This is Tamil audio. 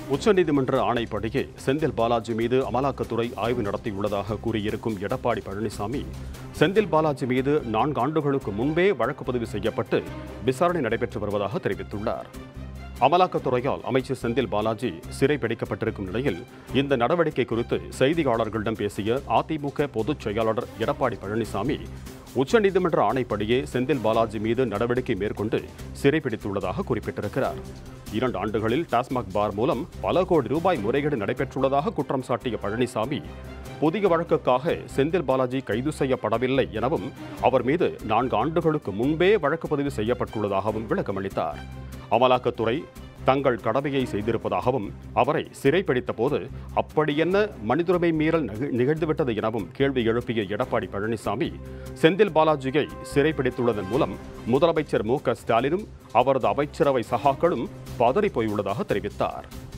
உச்சநீதிமன்ற ஆணைப்படியே செந்தில் பாலாஜி மீது அமலாக்கத்துறை ஆய்வு நடத்தியுள்ளதாக கூறியிருக்கும் எடப்பாடி பழனிசாமி செந்தில் பாலாஜி மீது நான்கு ஆண்டுகளுக்கு முன்பே வழக்கு பதிவு செய்யப்பட்டு விசாரணை நடைபெற்று வருவதாக தெரிவித்துள்ளார் அமலாக்கத்துறையால் அமைச்சர் செந்தில் பாலாஜி சிறை பிடிக்கப்பட்டிருக்கும் நிலையில் இந்த நடவடிக்கை குறித்து செய்தியாளர்களிடம் பேசிய அதிமுக பொதுச் செயலாளர் எடப்பாடி பழனிசாமி உச்சநீதிமன்ற ஆணைப்படியே செந்தில் பாலாஜி மீது நடவடிக்கை மேற்கொண்டு சிறைப்பிடித்துள்ளதாக குறிப்பிட்டிருக்கிறார் இரண்டு ஆண்டுகளில் டாஸ்மாக் பார் மூலம் பல கோடி ரூபாய் முறைகேடு நடைபெற்றுள்ளதாக குற்றம் சாட்டிய பழனிசாமி புதிய வழக்குக்காக செந்தில் பாலாஜி கைது செய்யப்படவில்லை எனவும் அவர் மீது நான்கு ஆண்டுகளுக்கு முன்பே வழக்கு பதிவு செய்யப்பட்டுள்ளதாகவும் விளக்கமளித்தார் அமலாக்கத்துறை தங்கள் கடமையை செய்திருப்பதாகவும் அவரை சிறைப்பிடித்த போது அப்படி என்ன மனிதுரிமை மீறல் நிக- நிகழ்ந்துவிட்டது எனவும் கேள்வி எழுப்பிய எடப்பாடி பழனிசாமி செந்தில் பாலாஜியை சிறைப்பிடித்துள்ளதன் மூலம் முதலமைச்சர் மு க ஸ்டாலினும் அவரது அமைச்சரவை சகாக்களும் பதறிப் போயுள்ளதாக தெரிவித்தார்